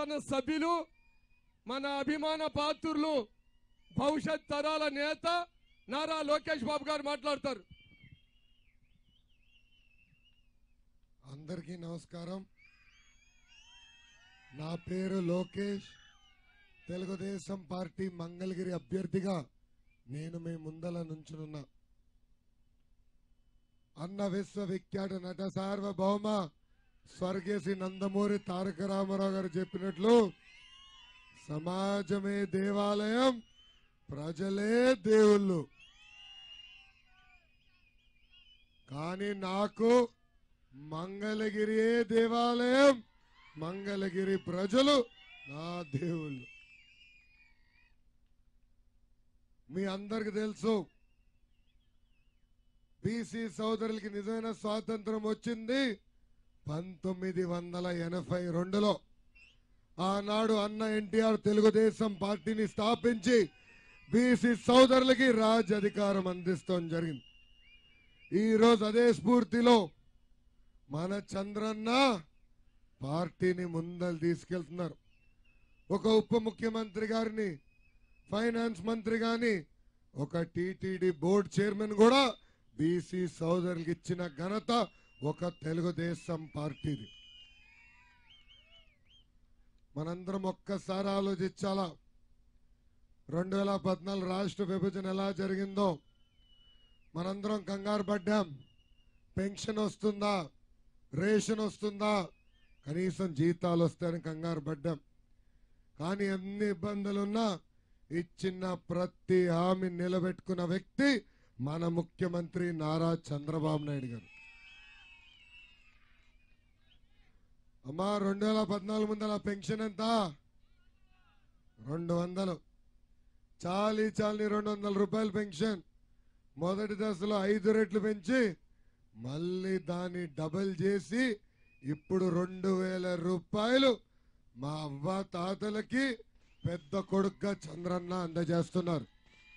శాసన సభ్యులు మన అభిమాన పాత్రులు భవిష్యత్ తరాల నేత నారా లోకేష్ బాబు గారు మాట్లాడతారు అందరికీ నమస్కారం నా పేరు లోకేష్ తెలుగుదేశం పార్టీ మంగళగిరి అభ్యర్థిగా నేను మీ ముందల నుంచునున్నా అన్న విశ్వవిఖ్యాత నట సార్వభౌమ స్వర్గీయ శ్రీ నందమూరి తారక రామారావు గారు చెప్పినట్లు సమాజమే దేవాలయం ప్రజలే దేవుళ్ళు కానీ నాకు మంగళగిరియే దేవాలయం మంగళగిరి ప్రజలు నా దేవుళ్ళు మీ అందరికి తెలుసు బీసీ సోదరులకి నిజమైన స్వాతంత్రం వచ్చింది పంతొమ్మిది వందల ఎనభై రెండులో ఆనాడు అన్న ఎన్టీఆర్ తెలుగుదేశం పార్టీని స్థాపించి బీసీ సోదరులకి రాజ్ అధికారం అందిస్తాం జరిగింది ఈ రోజు అదే స్ఫూర్తిలో మన చంద్రన్న పార్టీని ముందలు తీసుకెళ్తున్నారు ఒక ఉప ముఖ్యమంత్రి గారిని ఫైనాన్స్ మంత్రి గాని ఒక టీటీడీ బోర్డు చైర్మన్ కూడా బీసీ సోదరులకు ఇచ్చిన ఘనత ఒక తెలుగుదేశం పార్టీది మనందరం ఒక్కసారి ఆలోచించాలా రెండు వేల పద్నాలుగు రాష్ట్ర విభజన ఎలా జరిగిందో మనందరం కంగారు పడ్డాం పెన్షన్ వస్తుందా రేషన్ వస్తుందా కనీసం జీతాలు వస్తాయని కంగారు పడ్డాం కానీ ఎన్ని ఇబ్బందులున్నా ఇచ్చిన ప్రతి హామీ నిలబెట్టుకున్న వ్యక్తి మన ముఖ్యమంత్రి నారా చంద్రబాబు నాయుడు గారు అమ్మా రెండు వేల పద్నాలుగు ముందల పెన్షన్ ఎంత రెండు వందలు చాలీ చాలని రెండు వందల రూపాయలు పెన్షన్ మొదటి దశలో ఐదు రెట్లు పెంచి మళ్ళీ దాన్ని డబల్ చేసి ఇప్పుడు రెండు వేల రూపాయలు మా అవ్వ తాతలకి పెద్ద కొడుకుగా చంద్రన్న అందజేస్తున్నారు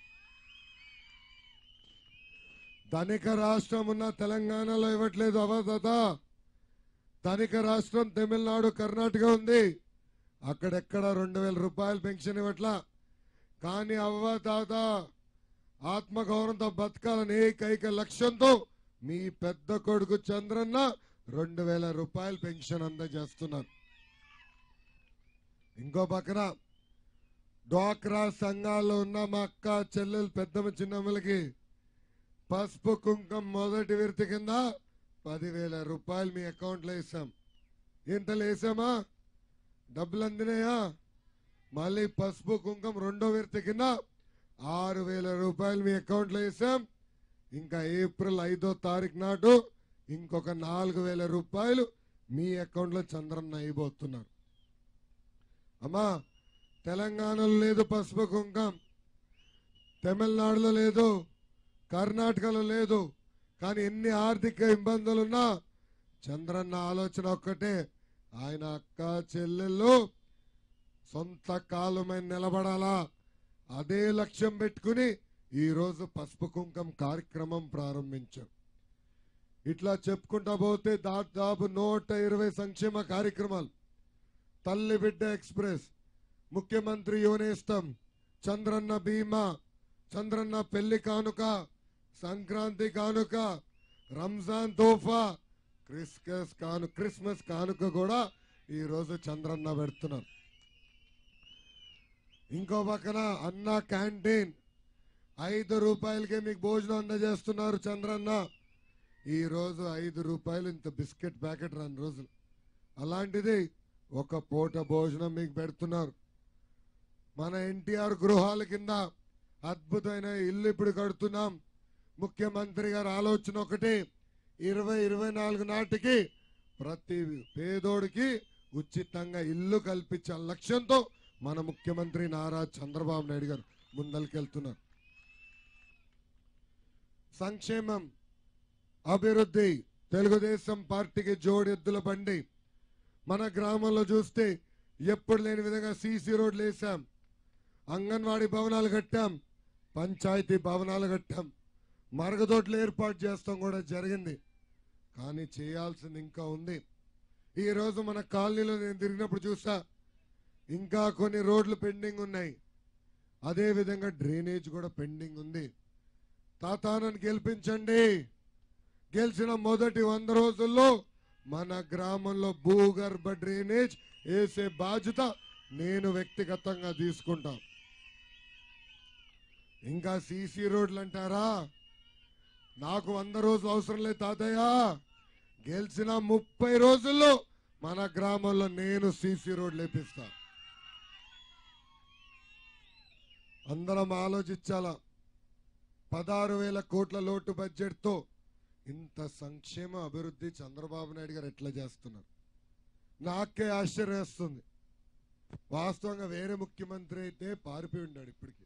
ధనిక రాష్ట్రం ఉన్న తెలంగాణలో ఇవ్వట్లేదు అవ్వ తాత ధనిక రాష్ట్రం తమిళనాడు కర్ణాటక ఉంది అక్కడెక్కడ రెండు వేల రూపాయలు పెన్షన్ ఇవ్వట్లా కానీ అవ్వ తాత ఆత్మగౌరవంతో బతకాలని ఏకైక లక్ష్యంతో మీ పెద్ద కొడుకు చంద్రన్న రెండు వేల రూపాయల పెన్షన్ అందజేస్తున్నారు ఇంకో పక్కన డ్వాక్రా సంఘాల్లో ఉన్న మా అక్క చెల్లెలు పెద్దమ్మ చిన్నమ్మలకి పసుపు కుంకం మొదటి విడత కింద పదివేల రూపాయలు మీ అకౌంట్లో వేసాం ఇంతలో వేసామా డబ్బులు అందినాయా మళ్ళీ పసుపు కుంకం రెండో విడత కింద ఆరు వేల రూపాయలు మీ అకౌంట్లో వేసాం ఇంకా ఏప్రిల్ ఐదో తారీఖు నాటు ఇంకొక నాలుగు వేల రూపాయలు మీ అకౌంట్లో చంద్రన్న అయిపోతున్నారు అమ్మా తెలంగాణలో లేదు పసుపు కుంకం తమిళనాడులో లేదు కర్ణాటకలో లేదు కానీ ఎన్ని ఆర్థిక ఇబ్బందులున్నా చంద్రన్న ఆలోచన ఒక్కటే ఆయన అక్క చెల్లెళ్ళు సొంత కాలమైన నిలబడాలా అదే లక్ష్యం పెట్టుకుని ఈ రోజు పసుపు కుంకం కార్యక్రమం ప్రారంభించాం ఇట్లా చెప్పుకుంటా పోతే దాదాపు నూట ఇరవై సంక్షేమ కార్యక్రమాలు తల్లి బిడ్డ ఎక్స్ప్రెస్ ముఖ్యమంత్రి యువనేస్తం చంద్రన్న బీమా చంద్రన్న పెళ్లి కానుక సంక్రాంతి కానుక రంజాన్ తోఫా క్రిస్మస్ కాను క్రిస్మస్ కానుక కూడా ఈ రోజు చంద్రన్న పెడుతున్నారు ఇంకో పక్కన అన్న క్యాంటీన్ ఐదు రూపాయలకే మీకు భోజనం అందజేస్తున్నారు చంద్రన్న ఈ రోజు ఐదు రూపాయలు ఇంత బిస్కెట్ ప్యాకెట్ రెండు రోజులు అలాంటిది ఒక పూట భోజనం మీకు పెడుతున్నారు మన ఎన్టీఆర్ గృహాల కింద అద్భుతమైన ఇల్లు ఇప్పుడు కడుతున్నాం ముఖ్యమంత్రి గారి ఆలోచన ఒకటి ఇరవై ఇరవై నాలుగు నాటికి ప్రతి పేదోడికి ఉచితంగా ఇల్లు కల్పించే లక్ష్యంతో మన ముఖ్యమంత్రి నారా చంద్రబాబు నాయుడు గారు ముందరికెళ్తున్నారు సంక్షేమం అభివృద్ధి తెలుగుదేశం పార్టీకి జోడెద్దుల బండి మన గ్రామంలో చూస్తే ఎప్పుడు లేని విధంగా సీసీ రోడ్లు వేసాం అంగన్వాడీ భవనాలు కట్టాం పంచాయతీ భవనాలు కట్టాం మరగదొడ్లు ఏర్పాటు చేస్తాం కూడా జరిగింది కానీ చేయాల్సింది ఇంకా ఉంది ఈ రోజు మన కాలనీలో నేను తిరిగినప్పుడు చూసా ఇంకా కొన్ని రోడ్లు పెండింగ్ ఉన్నాయి అదే విధంగా డ్రైనేజ్ కూడా పెండింగ్ ఉంది తాతానని గెలిపించండి గెలిచిన మొదటి వంద రోజుల్లో మన గ్రామంలో భూగర్భ డ్రైనేజ్ వేసే బాధ్యత నేను వ్యక్తిగతంగా తీసుకుంటా ఇంకా సీసీ రోడ్లు అంటారా నాకు వంద రోజులు అవసరం లేదు తాతయ్య గెలిచిన ముప్పై రోజుల్లో మన గ్రామంలో నేను సీసీ రోడ్లు వేపిస్తా అందరం ఆలోచించాలా పదహారు వేల కోట్ల లోటు బడ్జెట్తో ఇంత సంక్షేమ అభివృద్ధి చంద్రబాబు నాయుడు గారు ఎట్లా చేస్తున్నారు నాకే ఆశ్చర్యం వేస్తుంది వాస్తవంగా వేరే ముఖ్యమంత్రి అయితే పారిపోయి ఉన్నాడు ఇప్పటికి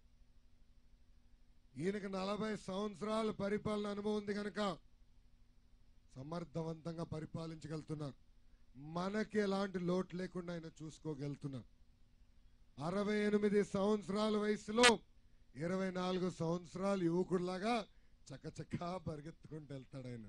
ఈయనకి నలభై సంవత్సరాల పరిపాలన అనుభవం ఉంది కనుక సమర్థవంతంగా పరిపాలించగలుగుతున్నారు మనకి ఎలాంటి లోటు లేకుండా ఆయన చూసుకోగలుగుతున్నారు అరవై ఎనిమిది సంవత్సరాల వయసులో ఇరవై నాలుగు సంవత్సరాలు యువకుడిలాగా చకచకా పరిగెత్తుకుంటూ వెళ్తాడు ఆయన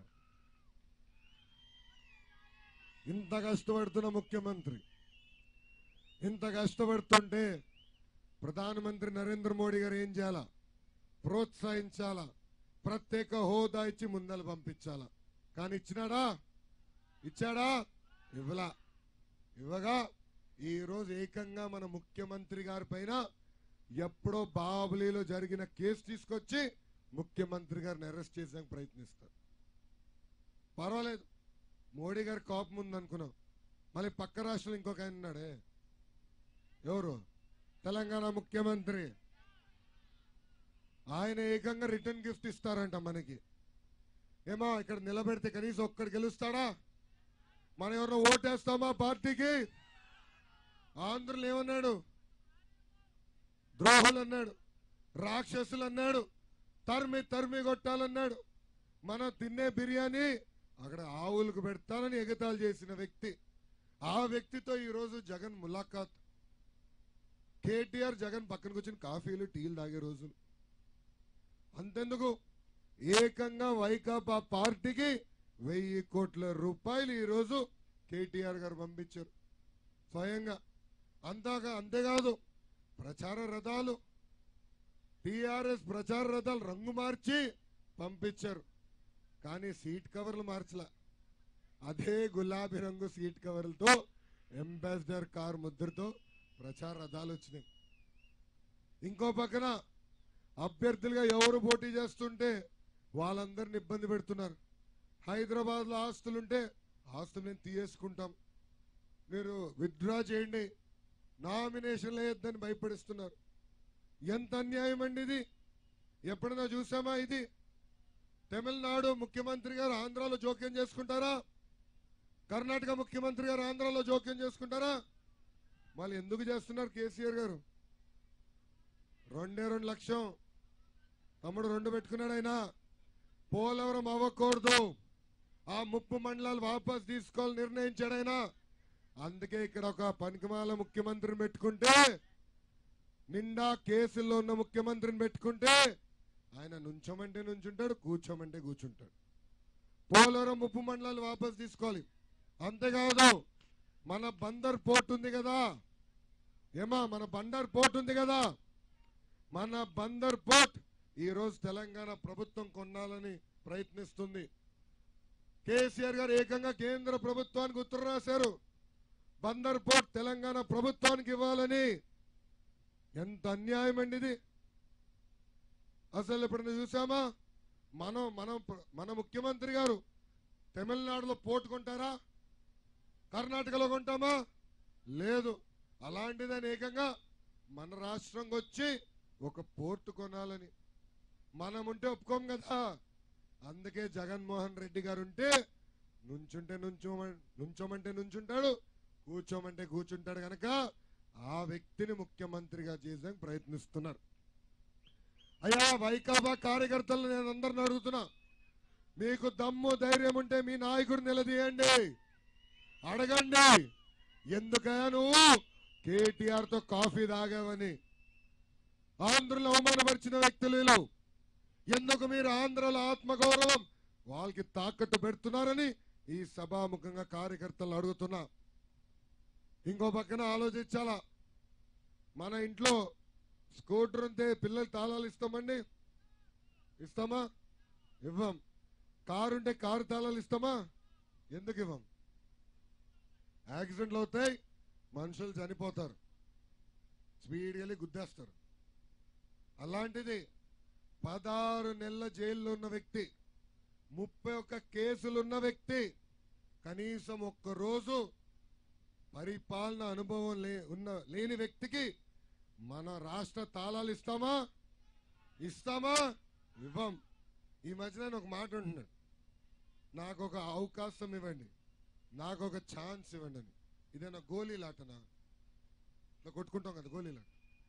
ఇంత కష్టపడుతున్న ముఖ్యమంత్రి ఇంత కష్టపడుతుంటే ప్రధానమంత్రి నరేంద్ర మోడీ గారు ఏం చేయాలా ప్రోత్సహించాలా ప్రత్యేక హోదా ఇచ్చి ముందలు పంపించాలా కానీ ఇచ్చినాడా ఇచ్చాడా ఇవ్వలా ఇవ్వగా ఈ రోజు ఏకంగా మన ముఖ్యమంత్రి గారి పైన ఎప్పుడో బాబులీలో జరిగిన కేసు తీసుకొచ్చి ముఖ్యమంత్రి గారిని అరెస్ట్ చేసేందుకు ప్రయత్నిస్తారు పర్వాలేదు మోడీ గారి కోపం ఉంది అనుకున్నాం మళ్ళీ పక్క రాష్ట్రంలో ఇంకొక ఆయన ఉన్నాడే ఎవరు తెలంగాణ ముఖ్యమంత్రి ఆయన ఏకంగా రిటర్న్ గిఫ్ట్ ఇస్తారంట మనకి ఏమో ఇక్కడ నిలబెడితే కనీసం ఒక్కడు గెలుస్తాడా మనం ఎవరినో ఓటేస్తామా పార్టీకి ఆంధ్రులు ఏమన్నాడు ద్రోహులు అన్నాడు రాక్షసులు అన్నాడు తరిమి తరిమి కొట్టాలన్నాడు మనం తినే బిర్యానీ అక్కడ ఆవులకు పెడతానని ఎగతాళి చేసిన వ్యక్తి ఆ వ్యక్తితో ఈరోజు జగన్ ములాఖాత్ కేటీఆర్ జగన్ పక్కన కూర్చొని కాఫీలు టీలు తాగే రోజులు అంతెందుకు ఏకంగా వైకాపా పార్టీకి వెయ్యి కోట్ల రూపాయలు ఈరోజు కేటీఆర్ గారు పంపించారు స్వయంగా అంతాగా అంతేకాదు ప్రచార రథాలు టిఆర్ఎస్ ప్రచార రథాలు రంగు మార్చి పంపించారు కానీ సీట్ కవర్లు మార్చలా అదే గులాబీ రంగు సీట్ కవర్లతో అంబాసిడర్ కార్ ముద్రతో ప్రచార రథాలు వచ్చినాయి ఇంకో పక్కన అభ్యర్థులుగా ఎవరు పోటీ చేస్తుంటే వాళ్ళందరిని ఇబ్బంది పెడుతున్నారు హైదరాబాద్ లో ఆస్తులుంటే ఆస్తులు నేను తీయేసుకుంటాం మీరు విత్డ్రా చేయండి నామినేషన్ వేయొద్దని భయపడిస్తున్నారు ఎంత అన్యాయం అండి ఇది ఎప్పుడైనా చూసామా ఇది తమిళనాడు ముఖ్యమంత్రి గారు ఆంధ్రాలో జోక్యం చేసుకుంటారా కర్ణాటక ముఖ్యమంత్రి గారు ఆంధ్రాలో జోక్యం చేసుకుంటారా మళ్ళీ ఎందుకు చేస్తున్నారు కేసీఆర్ గారు రెండే రెండు లక్షం తమ్ముడు రెండు పెట్టుకున్నాడు ఆయన పోలవరం అవ్వకూడదు ఆ ముప్పు మండలాలు వాపస్ తీసుకోవాలని నిర్ణయించాడు ఆయన అందుకే ఇక్కడ ఒక పనికిమాల ముఖ్యమంత్రిని పెట్టుకుంటే నిండా కేసుల్లో ఉన్న ముఖ్యమంత్రిని పెట్టుకుంటే ఆయన నుంచోమంటే నుంచుంటాడు కూర్చోమంటే కూర్చుంటాడు పోలవరం ముప్పు మండలాలు వాపస్ తీసుకోవాలి అంతేకాదు మన బందర్ పోర్ట్ ఉంది కదా ఏమా మన బందర్ పోర్ట్ ఉంది కదా మన బందర్ పోర్ట్ ఈ రోజు తెలంగాణ ప్రభుత్వం కొనాలని ప్రయత్నిస్తుంది కేసీఆర్ గారు ఏకంగా కేంద్ర ప్రభుత్వానికి ఉత్తరం రాశారు బందర్ పోర్ట్ తెలంగాణ ప్రభుత్వానికి ఇవ్వాలని ఎంత అన్యాయం అండి ఇది అసలు ఎప్పుడైనా చూసామా మనం మనం మన ముఖ్యమంత్రి గారు తమిళనాడులో పోర్ట్ కొంటారా కర్ణాటకలో కొంటామా లేదు అలాంటిదని ఏకంగా మన రాష్ట్రంకి వచ్చి ఒక పోర్టు కొనాలని మనం ఉంటే ఒప్పుకోం కదా అందుకే జగన్మోహన్ రెడ్డి గారు ఉంటే నుంచుంటే నుంచోమ నుంచోమంటే నుంచుంటాడు కూర్చోమంటే కూర్చుంటాడు కనుక ఆ వ్యక్తిని ముఖ్యమంత్రిగా చేసేందుకు ప్రయత్నిస్తున్నారు అయ్యా వైకాపా కార్యకర్తలు నేను అందరిని అడుగుతున్నా మీకు దమ్ము ధైర్యం ఉంటే మీ నాయకుడు నిలదీయండి అడగండి ఎందుకయ్యా నువ్వు కేటీఆర్ తో కాఫీ తాగావని ఆంధ్రలో అవమానపరిచిన వ్యక్తులు వీళ్ళు. ఎందుకు మీరు ఆంధ్రలో ఆత్మగౌరవం వాళ్ళకి తాకట్టు పెడుతున్నారని ఈ సభాముఖంగా కార్యకర్తలు అడుగుతున్నా ఇంకో పక్కన ఆలోచించాలా మన ఇంట్లో స్కూటర్ ఉంటే పిల్లలు తాళాలు ఇస్తామండి ఇస్తామా ఇవ్వం కారు ఉంటే కారు తాళాలు ఇస్తామా ఎందుకు ఇవ్వం యాక్సిడెంట్లు అవుతాయి మనుషులు చనిపోతారు స్పీడ్గా వెళ్ళి గుద్దేస్తారు అలాంటిది పదహారు నెలల జైల్లో ఉన్న వ్యక్తి ముప్పై ఒక్క కేసులు ఉన్న వ్యక్తి కనీసం ఒక్క రోజు పరిపాలన అనుభవం లే ఉన్న లేని వ్యక్తికి మన రాష్ట్ర తాళాలు ఇస్తామా ఇస్తామా ఇవ్వం ఈ మధ్య నేను ఒక మాట ఉంటున్నాను నాకు ఒక అవకాశం ఇవ్వండి నాకు ఒక ఛాన్స్ ఇవ్వండి అని ఇదేనా గోళీలాటనా ఇట్లా కొట్టుకుంటాం కదా గోళీలాట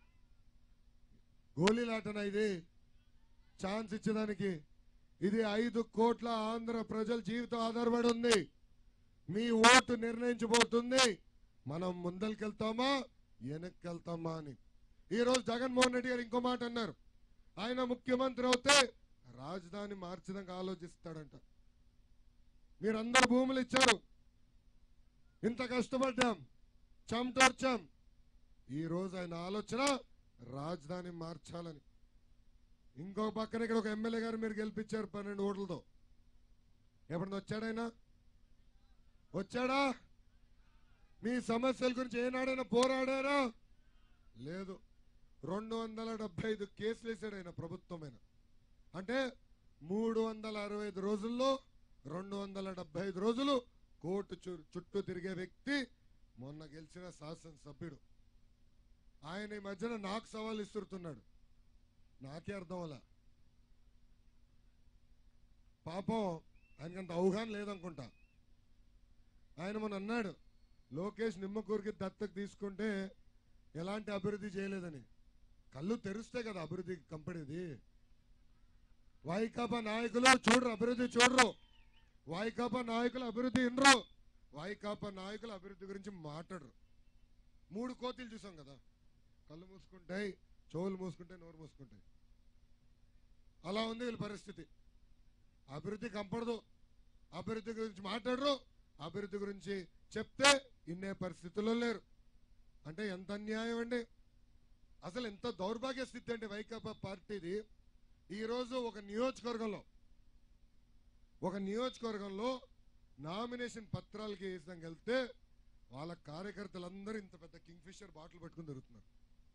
గోళీలాటనా ఇది ఛాన్స్ ఇచ్చేదానికి ఇది ఐదు కోట్ల ఆంధ్ర ప్రజల జీవితం ఆధారపడి ఉంది మీ ఓటు నిర్ణయించబోతుంది మనం ముందరికెళ్తామా వెనక్కెళ్తామా అని ఈ రోజు జగన్మోహన్ రెడ్డి గారు ఇంకో మాట అన్నారు ఆయన ముఖ్యమంత్రి అవుతే రాజధాని మార్చడానికి ఆలోచిస్తాడంట మీరందరు భూములు ఇచ్చారు ఇంత కష్టపడ్డాం చెమటోర్చాం ఈ రోజు ఆయన ఆలోచన రాజధాని మార్చాలని ఇంకో పక్కన ఇక్కడ ఒక ఎమ్మెల్యే గారు మీరు గెలిపించారు పన్నెండు ఓట్లతో ఎప్పుడన్నా వచ్చాడైనా వచ్చాడా మీ సమస్యల గురించి ఏనాడైనా పోరాడారా లేదు రెండు వందల డెబ్బై ఐదు కేసులు వేసాడు ఆయన ప్రభుత్వమైన అంటే మూడు వందల అరవై ఐదు రోజుల్లో రెండు వందల డెబ్బై ఐదు రోజులు కోర్టు చు- చుట్టూ తిరిగే వ్యక్తి మొన్న గెలిచిన శాసనసభ్యుడు ఆయన ఈ మధ్యన నాకు సవాల్ ఇస్తున్నాడు నాకే అర్థం అలా పాపం ఆయనకంత అవగాహన లేదనుకుంటా ఆయన మొన్న అన్నాడు లోకేష్ నిమ్మకూరికి దత్తకు తీసుకుంటే ఎలాంటి అభివృద్ధి చేయలేదని కళ్ళు తెరిస్తే కదా అభివృద్ధి కంపెనీది వైకాపా నాయకులు చూడరు అభివృద్ధి చూడరు వైకాపా నాయకులు అభివృద్ధి వినరు వైకాపా నాయకులు అభివృద్ధి గురించి మాట్లాడరు మూడు కోతిలు చూసాం కదా కళ్ళు మూసుకుంటాయి చెవులు మూసుకుంటాయి నోరు మూసుకుంటాయి అలా ఉంది వీళ్ళ పరిస్థితి అభివృద్ధి కంపడదు అభివృద్ధి గురించి మాట్లాడరు అభివృద్ధి గురించి చెప్తే ఇన్నే పరిస్థితుల్లో లేరు అంటే ఎంత అన్యాయం అండి అసలు ఎంత దౌర్భాగ్య స్థితి అంటే వైకాపా పార్టీది ఈరోజు ఒక నియోజకవర్గంలో ఒక నియోజకవర్గంలో నామినేషన్ పత్రాలకి వేసాం వెళ్తే వాళ్ళ కార్యకర్తలందరూ ఇంత పెద్ద కింగ్ ఫిషర్ బాటిల్ పట్టుకుని దొరుకుతున్నారు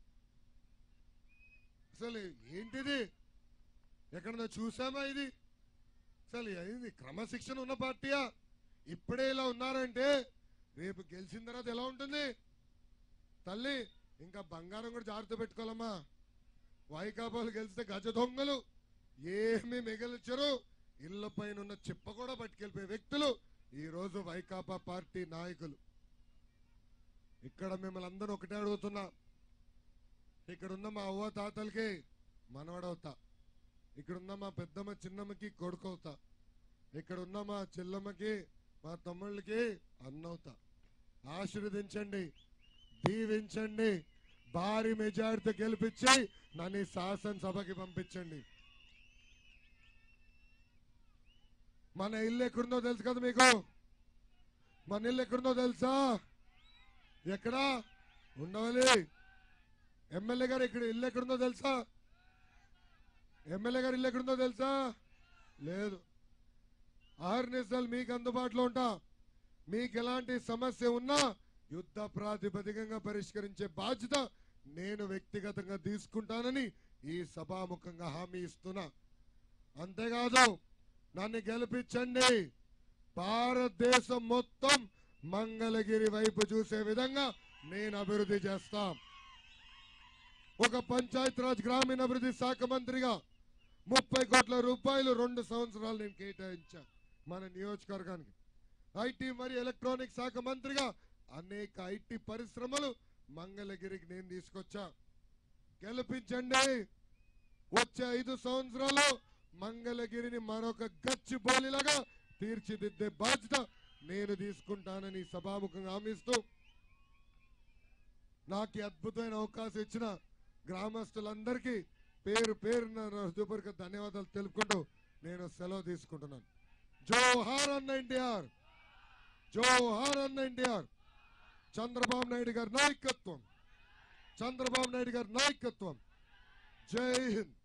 అసలు ఏంటిది ఎక్కడన్నా చూసామా ఇది అసలు ఇది క్రమశిక్షణ ఉన్న పార్టీయా ఇప్పుడే ఇలా ఉన్నారంటే రేపు గెలిచిన తర్వాత ఎలా ఉంటుంది తల్లి ఇంకా బంగారం కూడా జాగ్రత్త పెట్టుకోవాలమ్మా వైకాపాలు గెలిస్తే గజ దొంగలు ఏమి మిగల్చరు ఇళ్ల పైన ఉన్న చిప్ప కూడా పట్టుకెళ్ళిపోయే వ్యక్తులు ఈ రోజు వైకాపా పార్టీ నాయకులు ఇక్కడ మిమ్మల్ని అందరూ ఒకటే అడుగుతున్నా ఇక్కడ ఉన్న మా అవ్వ తాతలకి మనవడవుతా ఇక్కడ ఉన్న మా పెద్దమ్మ చిన్నమ్మకి కొడుకవుతా ఇక్కడ ఉన్న మా చెల్లమ్మకి మా తమ్ముళ్ళకి అన్నవుతా ఆశీర్వదించండి దీవించండి భారీ మెజారిటీ గెలిపించి నన్ను ఈ శాసనసభకి పంపించండి మన ఇల్లు ఎక్కడుందో తెలుసు కదా మీకు మన ఇల్లు ఎక్కడుందో తెలుసా ఎక్కడా ఉండవల్లి ఎమ్మెల్యే గారు ఇక్కడ ఇల్లు ఎక్కడుందో తెలుసా ఎమ్మెల్యే గారు ఇల్లు ఎక్కడుందో తెలుసా లేదు ఆర్నిసల్ మీకు అందుబాటులో ఉంటా మీకు ఎలాంటి సమస్య ఉన్నా యుద్ధ ప్రాతిపదికంగా పరిష్కరించే బాధ్యత నేను వ్యక్తిగతంగా తీసుకుంటానని ఈ సభాముఖంగా హామీ ఇస్తున్నా అంతేకాదు నన్ను గెలిపించండి భారతదేశం మొత్తం మంగళగిరి వైపు చూసే విధంగా నేను అభివృద్ధి చేస్తా ఒక పంచాయతీరాజ్ గ్రామీణాభివృద్ధి శాఖ మంత్రిగా ముప్పై కోట్ల రూపాయలు రెండు సంవత్సరాలు నేను కేటాయించా మన నియోజకవర్గానికి ఐటీ మరియు ఎలక్ట్రానిక్ శాఖ మంత్రిగా అనేక ఐటీ పరిశ్రమలు మంగళగిరికి నేను తీసుకొచ్చా గెలిపించండి వచ్చే ఐదు సంవత్సరాలు మంగళగిరిని మరొక గచ్చి బోలిలాగా తీర్చిదిద్దే బాధ్యత నేను తీసుకుంటానని సభాముఖంగా హామీస్తూ నాకు ఈ అద్భుతమైన అవకాశం ఇచ్చిన గ్రామస్తులందరికీ పేరు పేరున నా హృదయపూర్వక ధన్యవాదాలు తెలుపుకుంటూ నేను సెలవు తీసుకుంటున్నాను జోహార్ అన్న ఎన్టీఆర్ జోహార్ అన్న ఎన్టీఆర్ చంద్రబాబు నాయుడు గారి నాయకత్వం చంద్రబాబు నాయుడు గారి నాయకత్వం జై హింద్